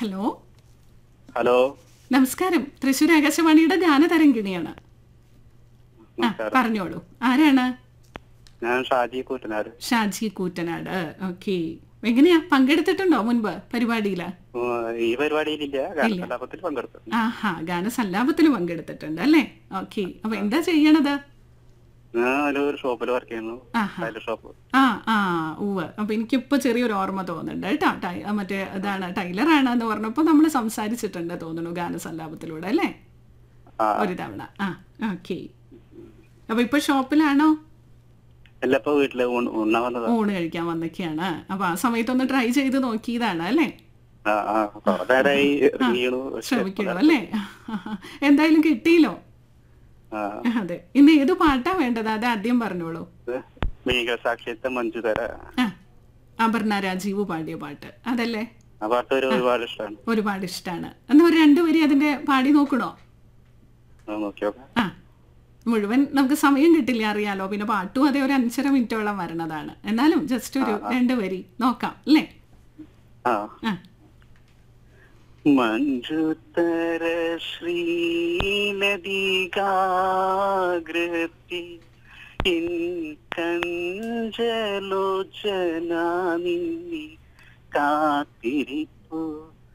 Hello hello നമസ്കാരം തൃശ്ശൂർ ആകാശവാണിയുടെ ഗാനതരംഗിണിയാണ് ആ നമസ്കാരം പറഞ്ഞോളൂ ആരാണ് ഞാൻ ഷാജി കൂറ്റനാട് ഷാജി കൂറ്റനാട് ഓക്കെ എങ്ങനെയാ പങ്കെടുത്തിട്ടുണ്ടോ മുൻപ് പരിപാടിയില് ഉം, ഈ പരിപാടിയിലില്ല ഗാനകലാപത്തിൽ പങ്കെടുത്തു ആഹാ ഗാനസല്ലാപത്തിൽ പങ്കെടുത്തിട്ടുണ്ട് അല്ലേ ഓക്കെ അപ്പൊ എന്താ ചെയ്യണത് ഞാൻ ഒരു ഷോപ്പിൽ വർക്ക് ചെയ്യുന്നു ആഹാ. ടൈലർ ഷോപ്പ് ആ ആ ഉവ്വ് അപ്പൊ എനിക്കിപ്പോ ചെറിയൊരു ഓർമ്മ തോന്നുന്നുണ്ട് കേട്ടോ ടൈ- ആ, മറ്റേ ഇതാണ് ടൈലറാണ് എന്ന് പറഞ്ഞപ്പോ നമ്മൾ സംസാരിച്ചിട്ടുണ്ട് തോന്നുന്നു ഗാനസല്ലാപത്തിലൂടെ അല്ലേ ആ ഒരു തവണ ആ ഓക്കെ അപ്പൊ ഇപ്പൊ ഷോപ്പിലാണോ അല്ല ഇപ്പൊ വീട്ടില് ഊണ്- ഉണ്ണാൻ വന്നതാ ഊണ് കഴിക്കാൻ വന്നൊക്കെയാണ് അപ്പൊ ആ സമയത്തൊന്ന് ട്രൈ ചെയ്ത് നോക്കിയതാണ് അല്ലേ ആ ആ കുറെ നേരമായി ഇറങ്ങിയണു ശ്രമിക്കണോ അല്ലേ എന്തായാലും കിട്ടിയില്ലോ ആ അതെ ഇന്ന് ഏത് പാട്ടാ വേണ്ടത് അത് ആദ്യം പറഞ്ഞോളൂ മീക സാക്ഷ്യത്തെ മഞ്ജുതര ആ അപർണ രാജീവ് പാടിയ പാട്ട് അതല്ലേ ആ പാട്ട് ഒരു ഒരുപാട് ഇഷ്ടമാണ് ഒരുപാട് ഇഷ്ടമാണ് എന്നാ ഒരു രണ്ടുപേരി അതിന്റെ പാടി നോക്കണോ നോക്കി നോക്കാം ആ മുഴുവൻ നമുക്ക് സമയം കിട്ടില്ല അറിയാലോ പിന്നെ പാട്ടും അതേ ഒരു അഞ്ചര മിനിറ്റോളം വരണതാണ് എന്നാലും ജസ്റ്റ് ഒരു രണ്ട് വരി നോക്കാം അല്ലേ ആ ആ മഞ്ജുതര ശ്രീനദികാഗ്രത്തി ഇൻ കഞ്ചലോചന നിന്നി കാത്തിരിപ്പു